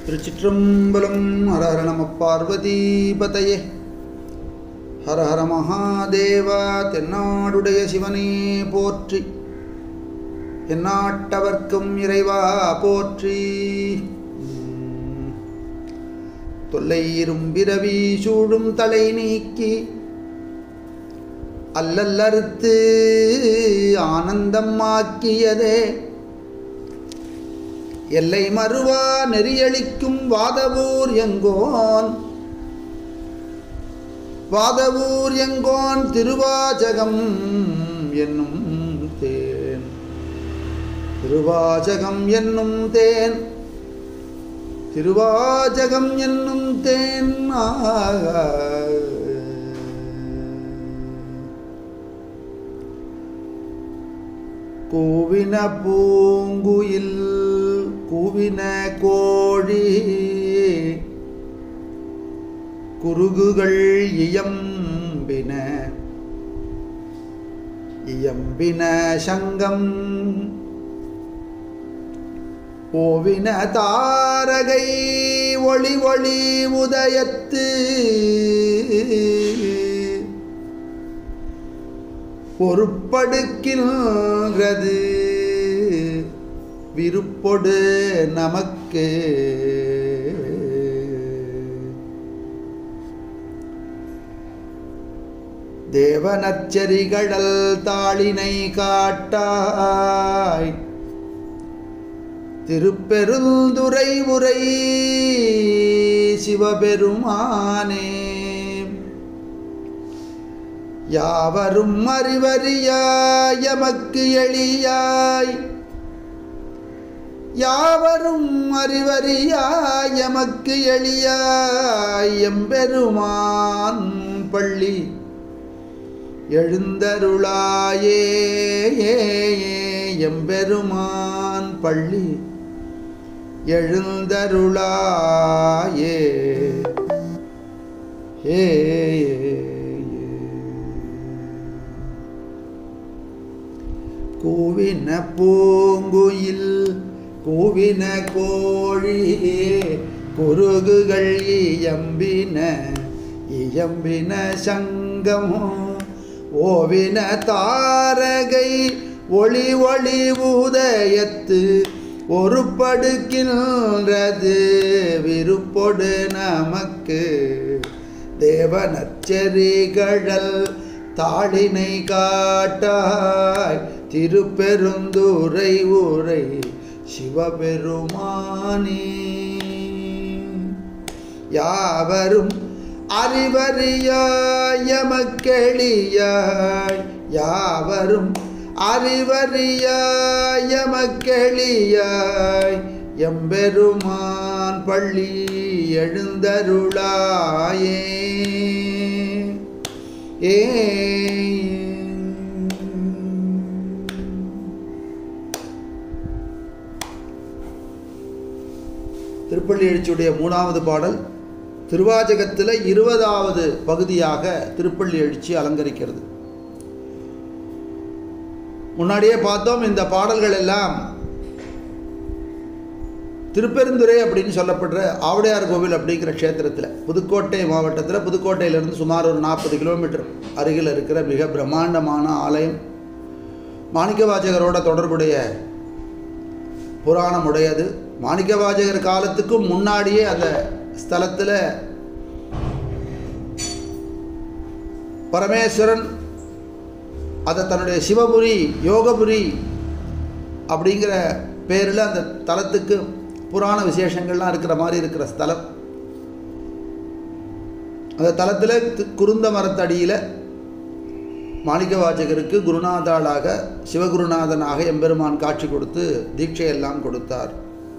திருச்சிற்றம்பலம் ஹர ஹர நம பார்வதீபதையே ஹர ஹர மகாதேவா தென்னாடுடைய சிவனே போற்றி எந்நாட்டவர்க்கும் இறைவா போற்றி உம். தொல்லை இரும்பிரவி சூழும் தலை நீக்கி அல்லல்லறுத்து ஆனந்தம் ஆக்கியதே எல்லை மறுவா நெறியளிக்கும் வாதவூர் எங்கோன் வாதவூர் எங்கோன் திருவாச்சகம் என்னும் தேன் திருவாச்சகம் என்னும் தேன் திருவாச்சகம் என்னும் தேன் ஆ. கூவின பூங்குயில் கூவின கோழி குருகுகள் இயம்பின இயம்பின சங்கம் ஓவின தாரகை ஒளி ஒளி உதயத்து பொறுப்படுக்கின்றது விருப்பொடு நமக்கு தேவனச்சரிகடல் தாளினை காட்டாய் திருப்பெருந்துரை உரை சிவபெருமானே யாவரும் அறிவறியாய் எமக்கு எளியாய் யாவரும் அறிவறியாய் எமக்கு எளியாய் எம்பெருமான் பள்ளி எழுந்தருளாயே எம்பெருமான் பள்ளி எழுந்தருளாயே ஏ கூவின பூங்குயில் கூவின கோழி குருகுகள் இயம்பின இயம்பின சங்கமோ ஓவின தாரகை ஒளி ஒளி உதயத்து ஒரு படுக்கின்றது விருப்பொடு நமக்கு தேவனச்சரிகழல் தாளினை காட்டாய் திருப்பெருந்துரை உரை சிவபெருமானே யாவரும் அறிவறியாய் எமக்கெளியாய் யாவரும் அறிவறியாய் எமக்கெளியாய் எம்பெருமான் பள்ளி எழுந்தருளாயே ஏ திருப்பள்ளி எழுச்சியுடைய மூணாவது பாடல் திருவாச்சகத்தில் இருபதாவது பகுதியாக திருப்பள்ளி எழுச்சி அலங்கரிக்கிறது முன்னாடியே பார்த்தோம் இந்த பாடல்கள் எல்லாம் திருப்பெருந்துறை அப்படின்னு சொல்லப்படுற ஆவுடையார் கோவில் அப்படிங்கிற க்ஷேத்திரத்தில் புதுக்கோட்டை மாவட்டத்தில் புதுக்கோட்டையிலிருந்து சுமார் ஒரு நாற்பது கிலோமீட்டர் அருகில் இருக்கிற மிக பிரம்மாண்டமான ஆலயம் மாணிக்கவாச்சகரோட தொடர்புடைய புராணம் உடையது மாணிக்கவாச்சகர் காலத்துக்கும் முன்னாடியே அந்த ஸ்தலத்தில் பரமேஸ்வரன் அதை தன்னுடைய சிவபுரி யோகபுரி அப்படிங்கிற பேரில் அந்த தலத்துக்கு புராண விசேஷங்கள்லாம் இருக்கிற மாதிரி இருக்கிற ஸ்தலம் அந்த தலத்தில் குருந்த மரத்தடியில் மாணிக்க வாச்சகருக்கு குருநாதாளாக சிவகுருநாதனாக எம்பெருமான் காட்சி கொடுத்து தீட்சையெல்லாம் கொடுத்தார்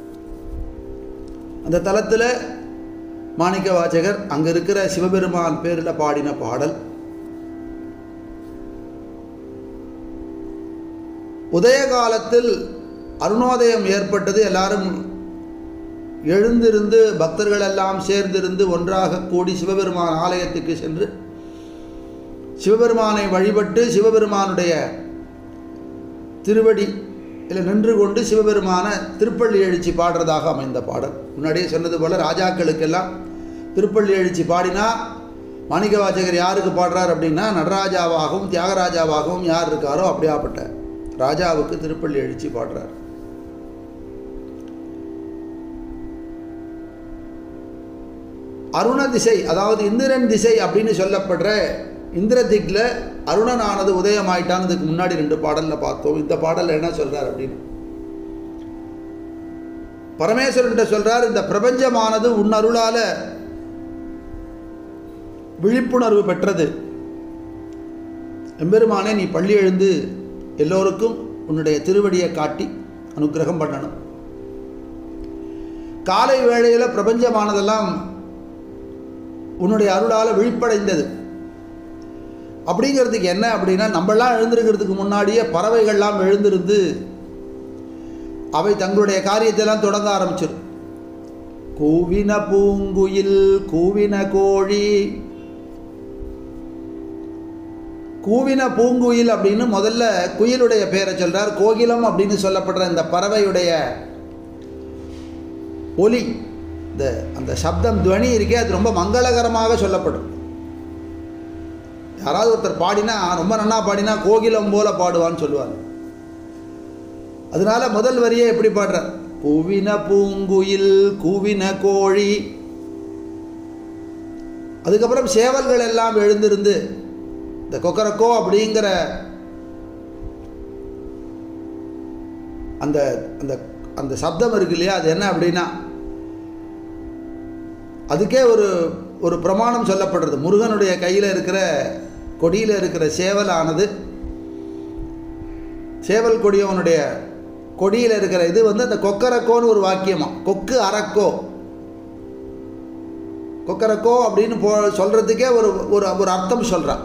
அந்த தலத்தில் மாணிக்க வாச்சகர் அங்கே இருக்கிற சிவபெருமான் பேரில் பாடின பாடல் உதய காலத்தில் அருணோதயம் ஏற்பட்டது எல்லாரும் எழுந்திருந்து பக்தர்கள் எல்லாம் சேர்ந்திருந்து ஒன்றாக கூடி சிவபெருமான் ஆலயத்துக்கு சென்று சிவபெருமானை வழிபட்டு சிவபெருமானுடைய திருவடி இல்லை நின்று கொண்டு சிவபெருமான திருப்பள்ளி எழுச்சி பாடுறதாக அமைந்த பாடல் முன்னாடியே சொன்னது போல் ராஜாக்களுக்கெல்லாம் திருப்பள்ளி எழுச்சி பாடினா மாணிக்க வாசகர் யாருக்கு பாடுறார் அப்படின்னா நடராஜாவாகவும் தியாகராஜாவாகவும் யார் இருக்காரோ அப்படியாப்பட்ட ராஜாவுக்கு திருப்பள்ளி எழுச்சி பாடுறார் அருண திசை அதாவது இந்திரன் திசை அப்படின்னு சொல்லப்படுற இந்திர திக்கில் அருணனானது உதயமாயிட்டான்னு இதுக்கு முன்னாடி ரெண்டு பாடலில் பார்த்தோம் இந்த பாடலில் என்ன சொல்கிறார் அப்படின்னு பரமேஸ்வரன்கிட்ட சொல்கிறார் இந்த பிரபஞ்சமானது உன் அருளால் விழிப்புணர்வு பெற்றது எம்பெருமானே நீ பள்ளி எழுந்து எல்லோருக்கும் உன்னுடைய திருவடியை காட்டி அனுக்கிரகம் பண்ணணும் காலை வேளையில் பிரபஞ்சமானதெல்லாம் உன்னுடைய அருளால் விழிப்படைந்தது அப்படிங்கிறதுக்கு என்ன அப்படின்னா நம்மளாம் எழுந்திருக்கிறதுக்கு முன்னாடியே பறவைகள்லாம் எழுந்திருந்து அவை தங்களுடைய காரியத்தையெல்லாம் தொடங்க ஆரம்பிச்சிடும் கூவின பூங்குயில் கூவின கோழி கூவின பூங்குயில் அப்படின்னு முதல்ல குயிலுடைய பேரை சொல்றார் கோகிலம் அப்படின்னு சொல்லப்படுற இந்த பறவையுடைய ஒலி இந்த அந்த சப்தம் துவனி இருக்கே அது ரொம்ப மங்களகரமாக சொல்லப்படும் யாராவது ஒருத்தர் பாடினா ரொம்ப நன்னா பாடினா கோகிலம் போல பாடுவான்னு சொல்லுவாங்க அதனால முதல் வரியே எப்படி பாடுறார் கூவின பூங்குயில் கூவின கோழி அதுக்கப்புறம் சேவல்கள் எல்லாம் எழுந்திருந்து இந்த கொக்கரக்கோ அப்படிங்கிற அந்த அந்த அந்த சப்தம் இருக்கு இல்லையா அது என்ன அப்படின்னா அதுக்கே ஒரு ஒரு பிரமாணம் சொல்லப்படுறது முருகனுடைய கையில் இருக்கிற கொடியில் இருக்கிற சேவலானது சேவல் கொடியவனுடைய கொடியில் இருக்கிற இது வந்து அந்த கொக்கரக்கோன்னு ஒரு வாக்கியமா கொக்கு அரக்கோ கொக்கரக்கோ அப்படின்னு போ சொல்கிறதுக்கே ஒரு ஒரு ஒரு அர்த்தம் சொல்கிறான்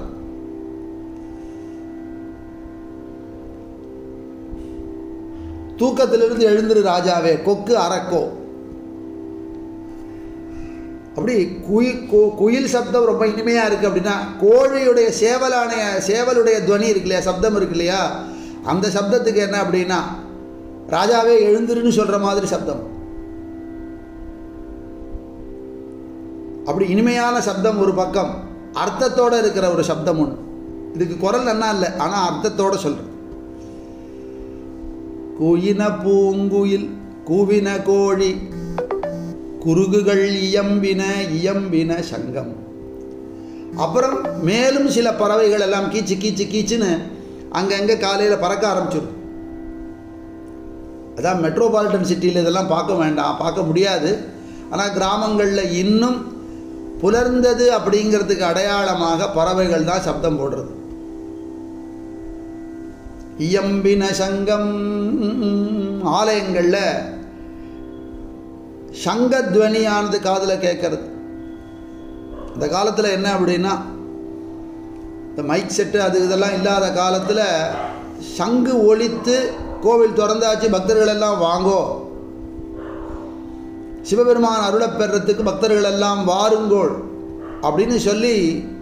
தூக்கத்திலிருந்து எழுந்திரு ராஜாவே கொக்கு அரக்கோ அப்படி குயில் குயில் சப்தம் ரொம்ப இனிமையாக இருக்குது அப்படின்னா கோழியுடைய சேவலானைய சேவலுடைய துவனி இருக்கு இல்லையா சப்தம் இருக்கு இல்லையா அந்த சப்தத்துக்கு என்ன அப்படின்னா ராஜாவே எழுந்துருன்னு சொல்கிற மாதிரி சப்தம் அப்படி இனிமையான சப்தம் ஒரு பக்கம் அர்த்தத்தோடு இருக்கிற ஒரு சப்தம் ஒன்று இதுக்கு குரல் என்ன இல்லை ஆனால் அர்த்தத்தோடு சொல்கிறேன் குயின பூங்குயில் கூவின கோழி குருகுகள் இயம்பின இயம்பின சங்கம் அப்புறம் மேலும் சில பறவைகள் எல்லாம் கீச்சு கீச்சு கீச்சுன்னு அங்கங்கே காலையில் பறக்க ஆரம்பிச்சிடும் அதான் மெட்ரோபாலிட்டன் சிட்டியில் இதெல்லாம் பார்க்க வேண்டாம் பார்க்க முடியாது ஆனால் கிராமங்களில் இன்னும் புலர்ந்தது அப்படிங்கிறதுக்கு அடையாளமாக பறவைகள் தான் சப்தம் போடுறது இயம்பின சங்கம் ஆலயங்களில் சங்கத்வனியானது காதில் கேட்கறது இந்த காலத்தில் என்ன அப்படின்னா இந்த மைக் செட்டு அது இதெல்லாம் இல்லாத காலத்தில் சங்கு ஒழித்து கோவில் திறந்தாச்சு பக்தர்கள் எல்லாம் வாங்கோ சிவபெருமான் அருளை பெறத்துக்கு பக்தர்கள் எல்லாம் வாருங்கோள் அப்படின்னு சொல்லி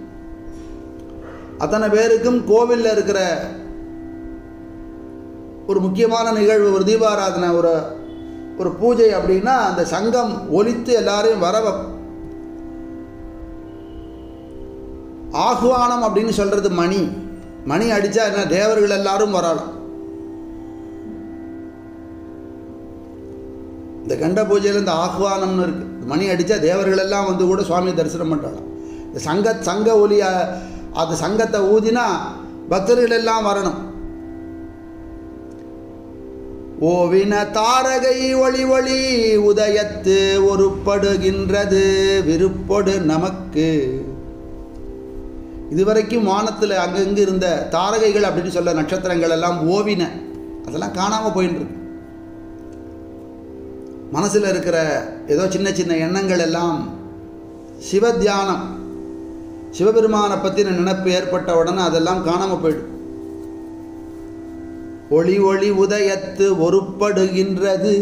அத்தனை பேருக்கும் கோவிலில் இருக்கிற ஒரு முக்கியமான நிகழ்வு ஒரு தீபாராதனை ஒரு ஒரு பூஜை அப்படின்னா அந்த சங்கம் ஒலித்து எல்லாரையும் வர ஆஹ்வானம் அப்படின்னு சொல்கிறது மணி மணி அடித்தா என்ன தேவர்கள் எல்லாரும் வரலாம் இந்த கண்ட பூஜையில் இந்த ஆஹ்வானம்னு இருக்குது மணி அடித்தா தேவர்கள் எல்லாம் வந்து கூட சுவாமி தரிசனம் பண்ணுறாங்க இந்த சங்க சங்க ஒலி அது சங்கத்தை ஊதினா பக்தர்கள் எல்லாம் வரணும் ஓவின தாரகை ஒளி ஒளி உதயத்து ஒருப்படுகின்றது விருப்பொடு நமக்கு இதுவரைக்கும் வானத்தில் அங்கங்கு இருந்த தாரகைகள் அப்படின்னு சொல்ல நட்சத்திரங்கள் எல்லாம் ஓவின அதெல்லாம் காணாமல் போயின்னு இருக்கு மனசில் இருக்கிற ஏதோ சின்ன சின்ன எண்ணங்கள் எல்லாம் சிவ தியானம் சிவபெருமானை பற்றின நினைப்பு ஏற்பட்ட உடனே அதெல்லாம் காணாமல் போயிடும் ஒளி ஒளி உதயத்து ஒருப்படுகின்றது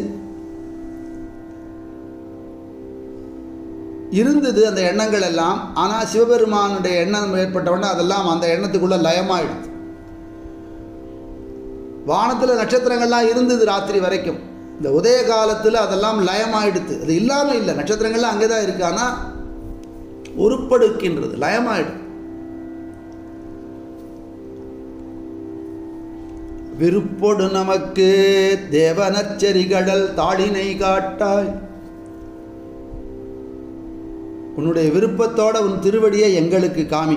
இருந்தது அந்த எண்ணங்கள் எல்லாம் ஆனால் சிவபெருமானுடைய எண்ணம் ஏற்பட்டவுடனே அதெல்லாம் அந்த எண்ணத்துக்குள்ளே லயமாயிடுது வானத்தில் நட்சத்திரங்கள்லாம் இருந்தது ராத்திரி வரைக்கும் இந்த உதய காலத்தில் அதெல்லாம் லயமாயிடுது அது இல்லாமல் இல்லை நட்சத்திரங்கள்லாம் அங்கே தான் இருக்கு ஆனால் உருப்படுக்கின்றது லயமாயிடும் விருப்பொடு நமக்கு தேவனச்சரிகடல் தாளினை காட்டாய் உன்னுடைய விருப்பத்தோட உன் திருவடியை எங்களுக்கு காமி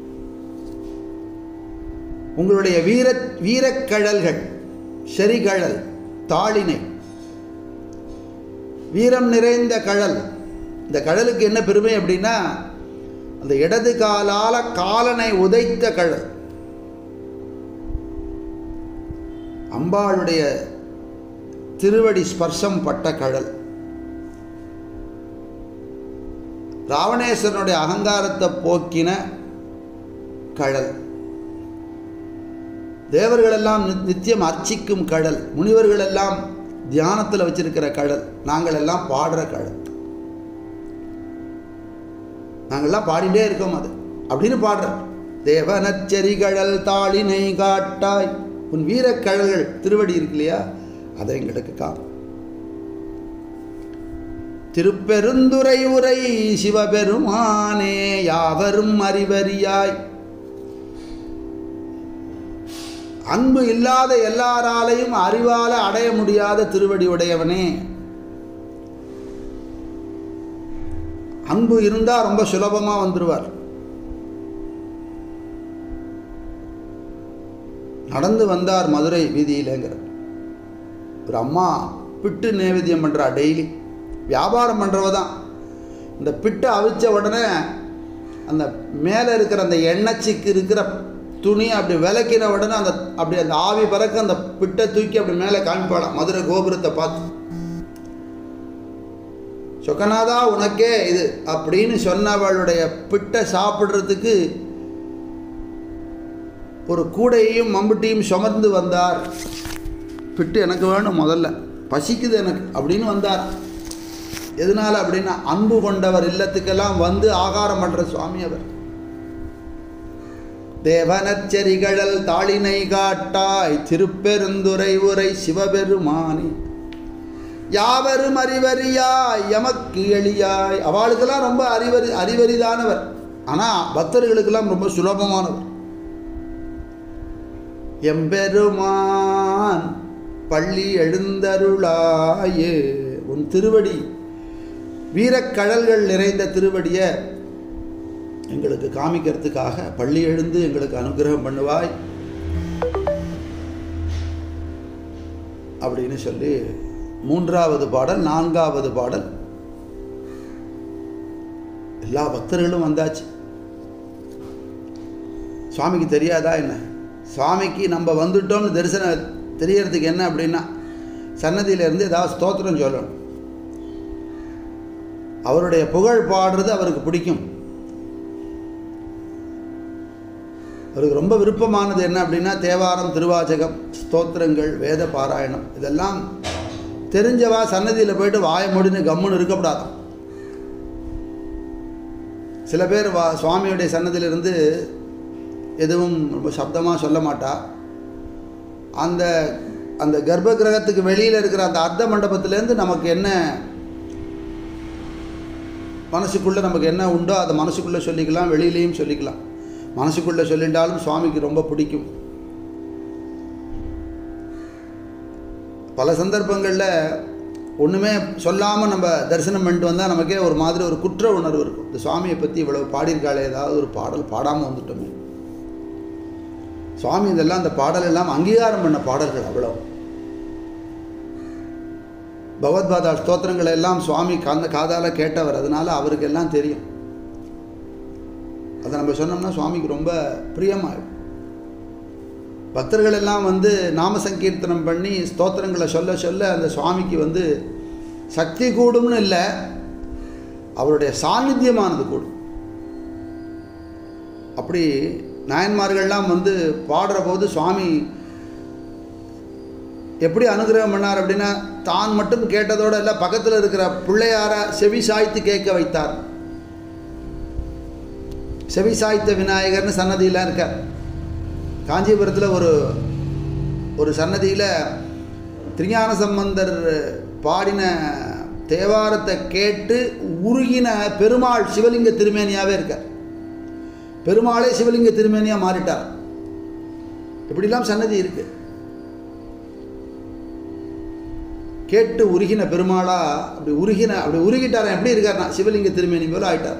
உங்களுடைய வீர வீரக்கழல்கள் செரிகழல் தாளினை வீரம் நிறைந்த கழல் இந்த கழலுக்கு என்ன பெருமை அப்படின்னா அந்த இடது காலால காலனை உதைத்த கழல் அம்பாளுடைய திருவடி ஸ்பர்சம் பட்ட கழல் ராவணேஸ்வரனுடைய அகங்காரத்தை போக்கின கழல் தேவர்களெல்லாம் நி- நித்தியம் அர்ச்சிக்கும் கடல் முனிவர்கள் எல்லாம் தியானத்தில் வச்சிருக்கிற கடல் நாங்கள் எல்லாம் பாடுற கடல் நாங்கள்லாம் பாடிட்டே இருக்கோம் அது அப்படின்னு பாடுறோம் தேவனச்சரிகழல் தாளினை காட்டாய் உன் வீரக்கழல்கள் திருவடி இருக்கு இல்லையா அதை எங்களுக்கு காம் திருப்பெருந்துரை உரை சிவபெருமானே யாவரும் அறிவறியாய் அன்பு இல்லாத எல்லாராலையும் அறிவால அடைய முடியாத திருவடி உடையவனே அன்பு இருந்தா ரொம்ப சுலபமா வந்துருவார் நடந்து வந்தார் மதுரை வீதியிலங்கிற ஒரு அம்மா பிட்டு நைவேத்தியம் பண்றா டெய்லி வியாபாரம் பண்றவ தான் இந்த பிட்டை அவிச்ச உடனே அந்த மேலே இருக்கிற அந்த எண்ணெய்ச்சிக்கு இருக்கிற துணி அப்படி விளக்கின உடனே அந்த அப்படி அந்த ஆவி பறக்க அந்த பிட்டை தூக்கி அப்படி மேலே காமிப்பாளாம் மதுரை கோபுரத்தை பார்த்து சொக்கநாதா உனக்கே இது அப்படின்னு சொன்னவளுடைய பிட்டை சாப்பிட்றதுக்கு ஒரு கூடையையும் மம்புட்டியும் சுமந்து வந்தார் பிட்டு எனக்கு வேணும் முதல்ல பசிக்குது எனக்கு அப்படின்னு வந்தார் எதனால அப்படின்னா அன்பு கொண்டவர் இல்லத்துக்கெல்லாம் வந்து ஆகாரம் பண்ற சுவாமி அவர் தேவனச்சரிகழல் தாளினை காட்டாய் திருப்பெருந்துரை உரை சிவபெருமானி யாவரும் அறிவறியாய் எமக்கு எளியாய் அவளுக்கெல்லாம் ரொம்ப அறிவறி அறிவறிதானவர் ஆனால் பக்தர்களுக்கெல்லாம் ரொம்ப சுலபமானவர் எம்பெருமான் பள்ளி எழுந்தருளாயே உன் திருவடி வீரக்கழல்கள் நிறைந்த திருவடியை எங்களுக்கு காமிக்கிறதுக்காக பள்ளி எழுந்து எங்களுக்கு அனுகிரகம் பண்ணுவாய் அப்படின்னு சொல்லி மூன்றாவது பாடல் நான்காவது பாடல் எல்லா பக்தர்களும் வந்தாச்சு சுவாமிக்கு தெரியாதா என்ன சுவாமிக்கு நம்ம வந்துட்டோம்னு தரிசனம் தெரியறதுக்கு என்ன அப்படின்னா சன்னதியில இருந்து ஏதாவது ஸ்தோத்திரம் சொல்லணும் அவருடைய புகழ் பாடுறது அவருக்கு பிடிக்கும் அவருக்கு ரொம்ப விருப்பமானது என்ன அப்படின்னா தேவாரம் திருவாச்சகம் ஸ்தோத்திரங்கள் வேத பாராயணம் இதெல்லாம் தெரிஞ்சவா சன்னதியில் போயிட்டு வாய முடின்னு கம்முன்னு இருக்கக்கூடாதாம் சில பேர் வா சுவாமியுடைய சன்னதியிலிருந்து எதுவும் ரொம்ப சப்தமாக சொல்ல மாட்டா அந்த அந்த கர்ப்ப கிரகத்துக்கு வெளியில் இருக்கிற அந்த அர்த்த மண்டபத்திலேருந்து நமக்கு என்ன மனசுக்குள்ளே நமக்கு என்ன உண்டோ அதை மனசுக்குள்ளே சொல்லிக்கலாம் வெளியிலையும் சொல்லிக்கலாம் மனசுக்குள்ளே சொல்லிட்டாலும் சுவாமிக்கு ரொம்ப பிடிக்கும் பல சந்தர்ப்பங்களில் ஒன்றுமே சொல்லாமல் நம்ம தரிசனம் பண்ணிட்டு வந்தால் நமக்கே ஒரு மாதிரி ஒரு குற்ற உணர்வு இருக்கும் இந்த சுவாமியை பற்றி இவ்வளவு பாடியிருக்காளே ஏதாவது ஒரு பாடல் பாடாமல் வந்துட்டோமே சுவாமி இதெல்லாம் அந்த பாடல் எல்லாம் அங்கீகாரம் பண்ண பாடல்கள் அவ்வளோ பகவத்பாதா ஸ்தோத்திரங்களை எல்லாம் சுவாமி காந்த காதால கேட்டவர் அதனால அவருக்கு எல்லாம் தெரியும் அதை நம்ம சொன்னோம்னா சுவாமிக்கு ரொம்ப பிரியமாயிடும் பக்தர்கள் எல்லாம் வந்து நாம சங்கீர்த்தனம் பண்ணி ஸ்தோத்திரங்களை சொல்ல சொல்ல அந்த சுவாமிக்கு வந்து சக்தி கூடும்னு இல்லை அவருடைய சாநித்தியமானது கூடும் அப்படி நாயன்மார்கள்லாம் வந்து பாடுற போது சுவாமி எப்படி அனுகிரகம் பண்ணார் அப்படின்னா தான் மட்டும் கேட்டதோடு இல்லை பக்கத்தில் இருக்கிற பிள்ளையார செவி சாய்த்து கேட்க வைத்தார் செவி சாய்த்த விநாயகர்னு சன்னதியெலாம் இருக்கார் காஞ்சிபுரத்தில் ஒரு ஒரு சன்னதியில் திருஞான சம்பந்தர் பாடின தேவாரத்தை கேட்டு உருகின பெருமாள் சிவலிங்க திருமேனியாவே இருக்கார் பெருமாளே சிவலிங்க திருமேனியாக மாறிட்டார் இப்படிலாம் சன்னதி இருக்கு கேட்டு உருகின பெருமாளா அப்படி உருகின அப்படி உருகிட்டாரன் எப்படி இருக்காருனா சிவலிங்க திருமேனி போல ஆயிட்டார்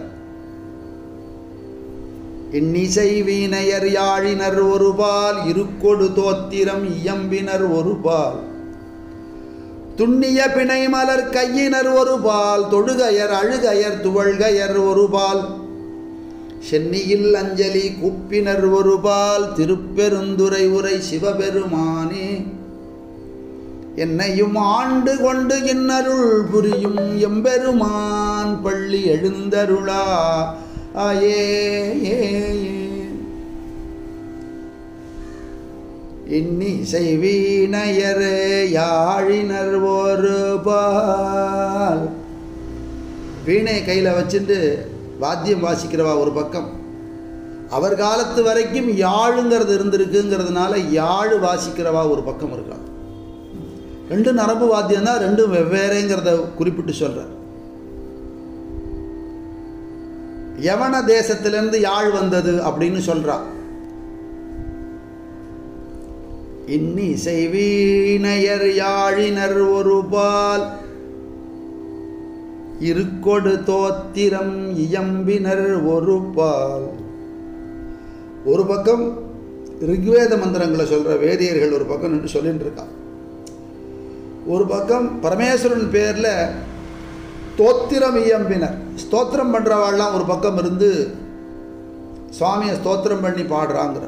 இன்னிசை வீணையர் யாழினர் ஒரு பால் இருக்கொடு தோத்திரம் இயம்பினர் ஒரு பால் துண்ணிய பிணை மலர் கையினர் ஒரு பால் தொழுகையர் அழுகையர் துவழ்கையர் ஒரு பால் சென்னியில் அஞ்சலி குப்பினர் ஒரு பால் திருப்பெருந்துரை உரை சிவபெருமானே என்னையும் ஆண்டு கொண்டு இன்னருள் புரியும் எம்பெருமான் பள்ளி எழுந்தருளா ஆயே ஏ ஏ. இன்னி செய்வீனையர் யாழினர் ஒரு பால் வீணை கையில் வச்சுட்டு வாத்தியம் வாசிக்கிறவா ஒரு பக்கம் அவர் காலத்து வரைக்கும் யாழுங்கிறது இருந்திருக்குங்கிறதுனால யாழ் வாசிக்கிறவா ஒரு பக்கம் இருக்கா ரெண்டு நரம்பு வாத்தியம் தான் ரெண்டும் வெவ்வேறேங்கிறத குறிப்பிட்டு சொல்கிறார் யவன தேசத்திலிருந்து யாழ் வந்தது அப்படின்னு சொல்றா இன்னி செய்வீனையர் யாழினர் ஒரு பால் இருக்கொடு தோத்திரம் இயம்பினர் ஒரு பால் ஒரு பக்கம் ரிக்வேத மந்திரங்களை சொல்ற வேதியர்கள் ஒரு பக்கம் நின்று சொல்லிட்டு இருக்கா ஒரு பக்கம் பரமேஸ்வரன் பேர்ல ஸ்தோத்திரம் இயம்பினர் ஸ்தோத்திரம் பண்ணுறவாள்லாம் ஒரு பக்கம் இருந்து சுவாமியை ஸ்தோத்திரம் பண்ணி பாடுறாங்கிற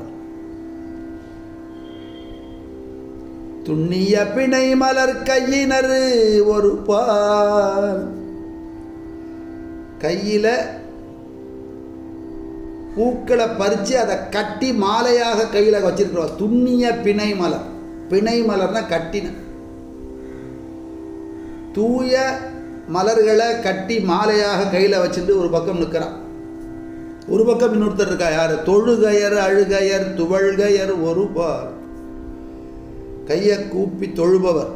துண்ணிய பிணை மலர் கையினர் ஒரு பால் கையில் பூக்களை பறித்து அதை கட்டி மாலையாக கையில் வச்சிருக்கிறோம் துண்ணிய பிணை மலர் பிணை மலர்னா கட்டின தூய மலர்களை கட்டி மாலையாக கையில் வச்சுட்டு ஒரு பக்கம் நிற்கிறான் ஒரு பக்கம் இன்னொருத்தர் இருக்கா யார் தொழுகையர் அழுகையர் துவழ்கையர் ஒரு பால் கையை கூப்பி தொழுபவர்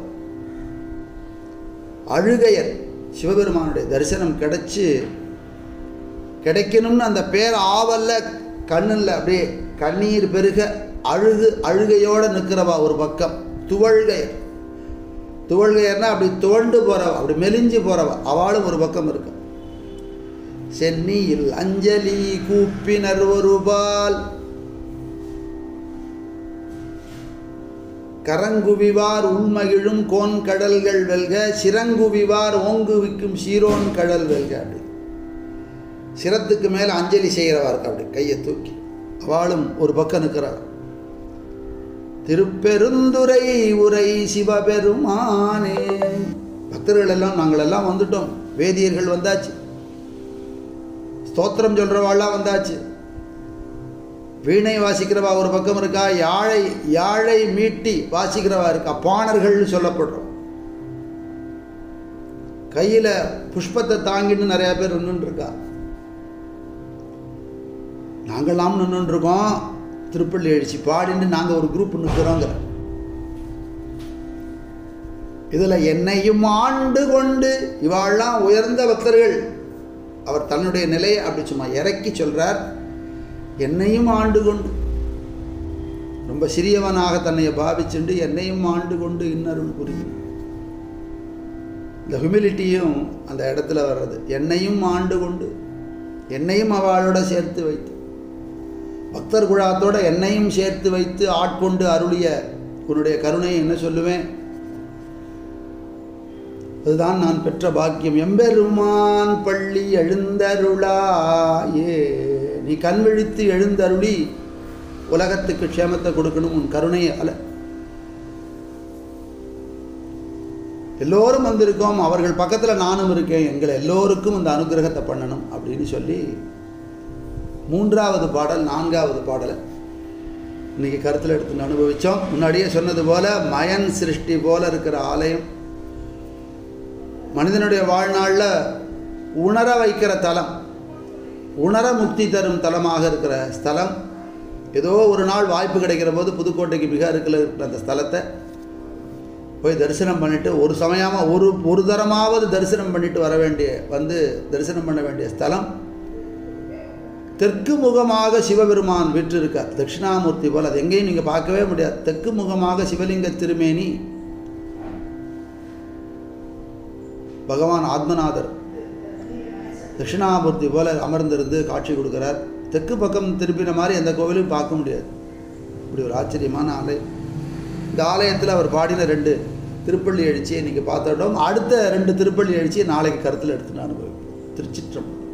அழுகையர் சிவபெருமானுடைய தரிசனம் கிடைச்சு கிடைக்கணும்னு அந்த பேர் ஆவல்ல கண்ணில் அப்படியே கண்ணீர் பெருக அழுகு அழுகையோடு நிற்கிறவா ஒரு பக்கம் துவழ்கையர் துவழ்கையர்னா அப்படி துவண்டு போகிறவ அப்படி மெலிஞ்சு போகிறவ அவளும் ஒரு பக்கம் இருக்கு சென்னியில் அஞ்சலி கூப்பினர் ஒரு பால் கரங்குவிவார் உள்மகிழும் கோன் கடல்கள் வெல்க சிறங்குவிவார் ஓங்குவிக்கும் சீரோன் கடல் வெல்க அப்படி சிரத்துக்கு மேலே அஞ்சலி செய்கிறவா இருக்கு அப்படி கையை தூக்கி அவளும் ஒரு பக்கம் நிற்கிறாள் திருப்பெருந்துரை உரை சிவபெருமானே பக்தர்கள் எல்லாம் நாங்கள் எல்லாம் வந்துட்டோம் வேதியர்கள் வந்தாச்சு ஸ்தோத்திரம் சொல்கிறவாள்லாம் வந்தாச்சு வீணை வாசிக்கிறவா ஒரு பக்கம் இருக்கா யாழை யாழை மீட்டி வாசிக்கிறவா இருக்கா பாணர்கள்னு சொல்லப்படுறோம் கையில் புஷ்பத்தை தாங்கின்னு நிறையா பேர் நின்றுட்டு இருக்கா நாங்களாம் நின்றுட்டு இருக்கோம் திருப்பள்ளி எழுச்சி பாடின்னு நாங்கள் ஒரு குரூப் நிற்கிறோங்கிற இதில் என்னையும் ஆண்டு கொண்டு இவாள்லாம் உயர்ந்த பக்தர்கள் அவர் தன்னுடைய நிலையை அப்படி சும்மா இறக்கி சொல்கிறார் என்னையும் ஆண்டு கொண்டு ரொம்ப சிறியவனாக தன்னை பாவிச்சுண்டு என்னையும் ஆண்டு கொண்டு இன்னருள் புரியும் இந்த ஹியூமிலிட்டியும் அந்த இடத்துல வர்றது என்னையும் ஆண்டு கொண்டு என்னையும் அவளோட சேர்த்து வைத்து பக்தர் குழாத்தோட என்னையும் சேர்த்து வைத்து ஆட்கொண்டு அருளிய உன்னுடைய கருணை என்ன சொல்லுவேன் அதுதான் நான் பெற்ற பாக்கியம் எம்பெருமான் பள்ளி எழுந்தருளாயே நீ கண் விழித்து எழுந்தருளி உலகத்துக்கு க்ஷேமத்தை கொடுக்கணும் உன் கருணையை அல்ல எல்லோரும் வந்திருக்கோம் அவர்கள் பக்கத்தில் நானும் இருக்கேன் எங்களை எல்லோருக்கும் இந்த அனுகிரகத்தை பண்ணணும் அப்படின்னு சொல்லி மூன்றாவது பாடல் நான்காவது பாடலை இன்னைக்கு கருத்தில் எடுத்து அனுபவித்தோம் முன்னாடியே சொன்னது போல மயன் சிருஷ்டி போல இருக்கிற ஆலயம் மனிதனுடைய வாழ்நாளில் உணர வைக்கிற தலம் உணர முக்தி தரும் தலமாக இருக்கிற ஸ்தலம் ஏதோ ஒரு நாள் வாய்ப்பு கிடைக்கிற போது புதுக்கோட்டைக்கு மிக அருகில் இருக்கிற அந்த ஸ்தலத்தை போய் தரிசனம் பண்ணிட்டு ஒரு சமயமாக ஒரு ஒரு தரமாவது தரிசனம் பண்ணிட்டு வர வேண்டிய வந்து தரிசனம் பண்ண வேண்டிய ஸ்தலம் தெற்கு முகமாக சிவபெருமான் விற்றிருக்கார் தட்சிணாமூர்த்தி போல் அது எங்கேயும் நீங்கள் பார்க்கவே முடியாது தெற்கு முகமாக சிவலிங்க திருமேனி பகவான் ஆத்மநாதர் தட்சிணாமூர்த்தி போல அமர்ந்திருந்து காட்சி கொடுக்குறார் தெற்கு பக்கம் திருப்பின மாதிரி எந்த கோவிலும் பார்க்க முடியாது இப்படி ஒரு ஆச்சரியமான ஆலயம் இந்த ஆலயத்தில் அவர் பாடின ரெண்டு திருப்பள்ளி எழுச்சியை நீங்கள் பார்த்துட்டோம் அடுத்த ரெண்டு திருப்பள்ளி எழுச்சியை நாளைக்கு கருத்தில் எடுத்து நான் அனுபவிப்போம் திருச்சிற்றம்